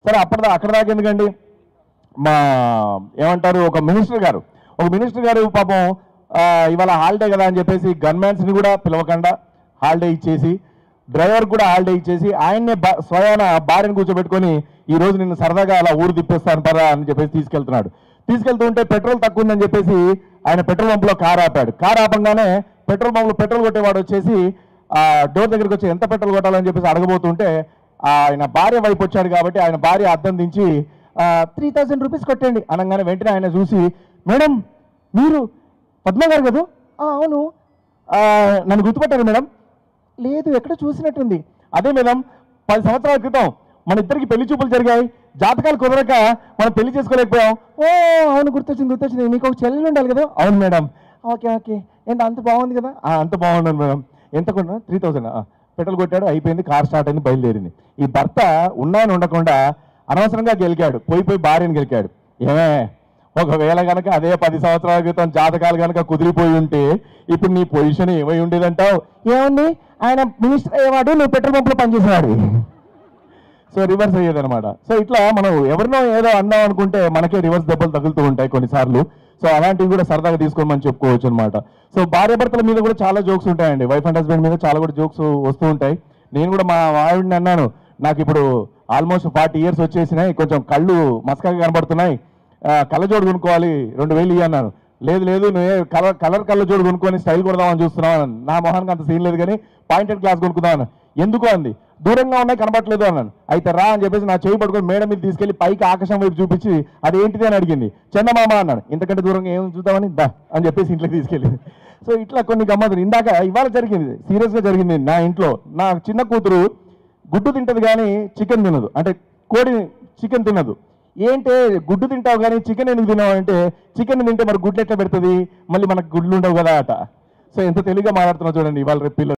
సరే అప్పటిదా అక్కడ దాకా ఎందుకండి మా ఏమంటారు ఒక మినిస్టర్ గారు ఒక మినిస్టర్ గారు పాపం ఆ, ఇవాళ హాలిడే కదా అని చెప్పేసి గన్మ్యాన్స్ని కూడా పిలవకుండా హాలిడే ఇచ్చేసి డ్రైవర్ కూడా హాలిడే ఇచ్చేసి ఆయన్నే బా- స్వయాన భార్యను కూర్చోబెట్టుకొని ఈ రోజు నిన్ను సరదాగా అలా ఊరు తిప్పేస్తాను పరా అని చెప్పేసి తీసుకెళ్తున్నాడు తీసుకెళ్తుంటే పెట్రోల్ తక్కువ ఉందని చెప్పేసి ఆయన పెట్రోల్ పంపులో కార్ ఆపాడు కార్ ఆపంగానే పెట్రోల్ పంపులో పెట్రోల్ కొట్టేవాడు వచ్చేసి ఆ డోర్ దగ్గరికి వచ్చి ఎంత పెట్రోల్ కొట్టాలని చెప్పేసి అడగబోతుంటే ఆయన భార్య వైపు వచ్చాడు కాబట్టి ఆయన భార్య అద్దం దించి త్రీ థౌజండ్ రూపీస్ కొట్టండి అనగానే వెంటనే ఆయన చూసి మేడం మీరు పద్మ గారు కదా "ఆ, అవును ఆ, నన్ను గుర్తుపట్టారు మేడం లేదు ఎక్కడ చూసినట్టుంది అదే మేడం పది సంవత్సరాల క్రితం మన ఇద్దరికి పెళ్లి చూపులు జరిగాయి జాతకాలు కుదరక మనం పెళ్లి చేసుకోలేకపోయాం ఓ అవును గుర్తొచ్చింది గుర్తొచ్చింది నీకు ఒక చెల్లెలు ఉండాలి కదా అవును మేడం ఓకే ఓకే ఏంటి అంత బాగుంది కదా "ఆ, అంత బాగున్నాను మేడం ఎంత కొన్నా త్రీ థౌజండ్ పెట్రోల్ కొట్టాడు అయిపోయింది కార్ స్టార్ట్ అయింది బయలుదేరింది ఈ భర్త ఉన్నాయని ఉండకుండా అనవసరంగా గెలికాడు పోయి పోయి భార్యను గెలికాడు ఏమే ఒకవేళ కనుక అదే పది సంవత్సరాల క్రితం జాతకాలు కనుక కుదిరిపోయి ఉంటే ఇప్పుడు నీ పొజిషన్ ఏమై ఉండేదంటావు ఏముంది ఆయన మినిస్టర్ అయ్యేవాడు నువ్వు పెట్రోల్ పంపులో పనిచేసేవాడు సో రివర్స్ అయ్యేది అనమాట సో ఇట్లా మనం ఎవరినో ఏదో అందాం అనుకుంటే మనకే రివర్స్ దెబ్బలు తగులుతూ ఉంటాయి కొన్నిసార్లు సో అలాంటివి కూడా సరదాగా తీసుకొని మనం చెప్పుకోవచ్చు అనమాట సో భార్య భర్తల మీద కూడా చాలా జోక్స్ ఉంటాయండి వైఫ్ అండ్ హస్బెండ్ మీద చాలా కూడా జోక్స్ వస్తూ ఉంటాయి నేను కూడా మా ఆవిడని అన్నాను నాకు ఇప్పుడు ఆల్మోస్ట్ ఫార్టీ ఇయర్స్ వచ్చేసినాయి కొంచెం కళ్ళు మస్కగా కనబడుతున్నాయి ఆ, కళ్ళజోడు కొనుక్కోవాలి రెండు వేలు ఇయ్యి అన్నాను లేదు లేదు నువ్వే కలర్ కలర్ కళ్ళజోడు కొనుక్కొని స్టైల్ కొడదామని చూస్తున్నావు అన్నాను నా మొహానికి అంత సీన్ లేదు కానీ పాయింటెడ్ గ్లాస్ కొనుక్కుందాం అన్నాను ఎందుకు అంది దూరంగా ఉన్నాయి కనబడట్లేదు అన్నాను అయితే రా అని చెప్పేసి నా చేయి పట్టుకొని మేడం మీద తీసుకెళ్లి పైకి ఆకాశం వైపు చూపించి అది ఏంటిది అని అడిగింది చందమామ అన్నాడు ఇంతకంటే దూరంగా ఏం చూద్దామని దా అని చెప్పేసి ఇంట్లోకి తీసుకెళ్ళింది సో ఇట్లా కొన్ని గమ్మతులు ఇందాక ఇవాళ జరిగింది సీరియస్గా జరిగింది నా ఇంట్లో నా చిన్న కూతురు గుడ్డు తింటది కానీ చికెన్ తినదు అంటే కోడి చికెన్ తినదు ఏంటే గుడ్డు తింటావు కానీ చికెన్ ఎందుకు తినావు అంటే చికెన్ తింటే మరి గుడ్లు ఎట్లా పెడుతుంది మళ్ళీ మనకు గుడ్లు ఉండవు కదా అట సో ఎంత తెలివిగా మాట్లాడుతున్నా చూడండి ఇవాళ రేపు పిల్లలు